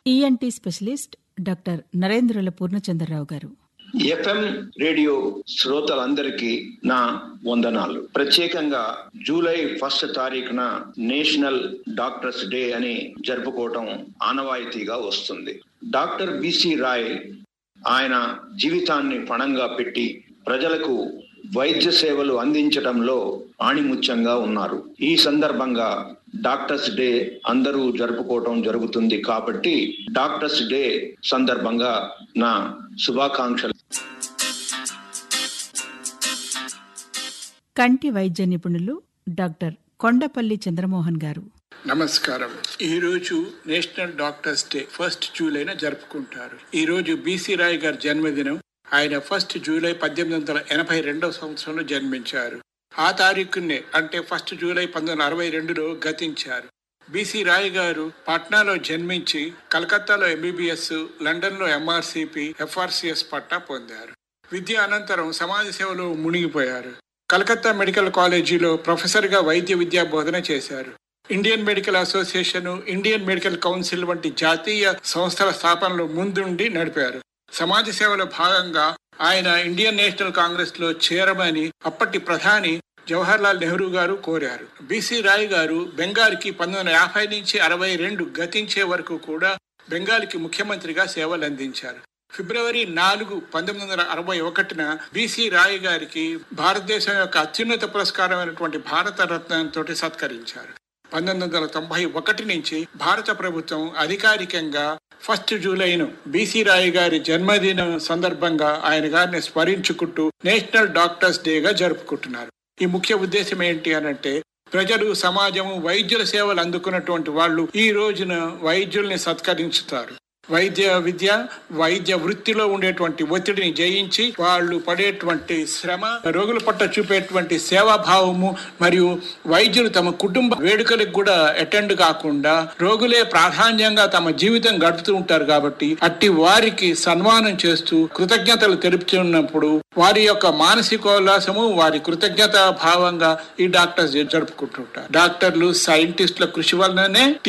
ENT specialist doctor Narendrula Purnachandrarao గారు FM radio శ్రోతలందరికీ నా వందనాలు ప్రత్యేకంగా జూలై ఫస్ట్ తారీఖున నేషనల్ డాక్టర్స్ డే అని జరుపుకోవటం ఆనవాయితీగా వస్తుంది డాక్టర్ బిసి రాయ్ ఆయన జీవితాన్ని పణంగా పెట్టి ప్రజలకు వైద్య సేవలు అందించడంలో ఆణిముత్యంగా ఉన్నారు ఈ సందర్భంగా డాక్టర్స్ డే అందరూ జరుపుకోవటం జరుగుతుంది కాబట్టి డాక్టర్స్ డే సందర్భంగా నా శుభాకాంక్షలు కంటి వైద్య నిపుణులు డాక్టర్ కొండపల్లి చంద్రమోహన్ గారు నమస్కారం ఈ రోజు నేషనల్ డాక్టర్స్ డే ఫస్ట్ జూలైన జరుపుకుంటారు ఈ రోజు బీసీ రాయ్ గారి జన్మదినం ఆయన ఫస్ట్ జూలై పద్దెనిమిది వందల ఎనభై రెండవ సంవత్సరంలో జన్మించారు ఆ తారీఖునే అంటే ఫస్ట్ జూలై పంతొమ్మిది వందల అరవై రెండులో గతించారు బీసీ రాయ్ గారు పాట్నాలో జన్మించి కలకత్తాలో ఎంబీబీఎస్ లండన్లో ఎంఆర్సిపి ఎఫ్ఆర్సిఎస్ పట్టా పొందారు విద్య అనంతరం సమాజ సేవలో మునిగిపోయారు కలకత్తా మెడికల్ కాలేజీలో ప్రొఫెసర్గా వైద్య విద్యా బోధన చేశారు Indian Medical Association Indian Medical Council వంటి జాతీయ సంస్థల స్థాపనలో ముందుండి నడిపారు సమాజ సేవలో భాగంగా ఆయన ఇండియన్ నేషనల్ కాంగ్రెస్ లో చేరమని అప్పటి ప్రధాని జవహర్ లాల్ నెహ్రూ గారు కోరారు బీసీ రాయ్ గారు బెంగాల్కి పంతొమ్మిది వందల యాభై నుంచి అరవై రెండు గతించే వరకు కూడా బెంగాల్కి ముఖ్యమంత్రిగా సేవలు అందించారు ఫిబ్రవరి నాలుగు పంతొమ్మిది వందల అరవై ఒకటిన బీసీ రాయ్ గారికి భారతదేశం యొక్క అత్యున్నత పురస్కారమైనటువంటి భారత రత్నంతో సత్కరించారు పంతొమ్మిది వందల తొంభై ఒకటి నుంచి భారత ప్రభుత్వం అధికారికంగా ఫస్ట్ జూలైను బీసీ రాయ్ గారి జన్మదినం సందర్భంగా ఆయన గారిని స్మరించుకుంటూ నేషనల్ డాక్టర్స్ డేగా జరుపుకుంటున్నారు ఈ ముఖ్య ఉద్దేశం ఏంటి అనంటే ప్రజలు సమాజము వైద్యుల సేవలు అందుకున్నటువంటి వాళ్ళు ఈ రోజున వైద్యుల్ని సత్కరించుతారు వైద్య విద్య వైద్య వృత్తిలో ఉండేటువంటి ఒత్తిడిని జయించి వాళ్ళు పడేటువంటి శ్రమ రోగుల పట్ల చూపేటువంటి సేవాభావము మరియు వైద్యులు తమ కుటుంబ వేడుకలకు కూడా అటెండ్ కాకుండా రోగులే ప్రాధాన్యంగా తమ జీవితం గడుపుతూ ఉంటారు కాబట్టి అట్టి వారికి సన్మానం చేస్తూ కృతజ్ఞతలు తెలుపుతున్నప్పుడు వారి యొక్క మానసికోల్లాసము వారి కృతజ్ఞత భావంగా ఈ డాక్టర్స్ జరుపుకుంటుంటారు డాక్టర్లు సైంటిస్టుల కృషి వలననే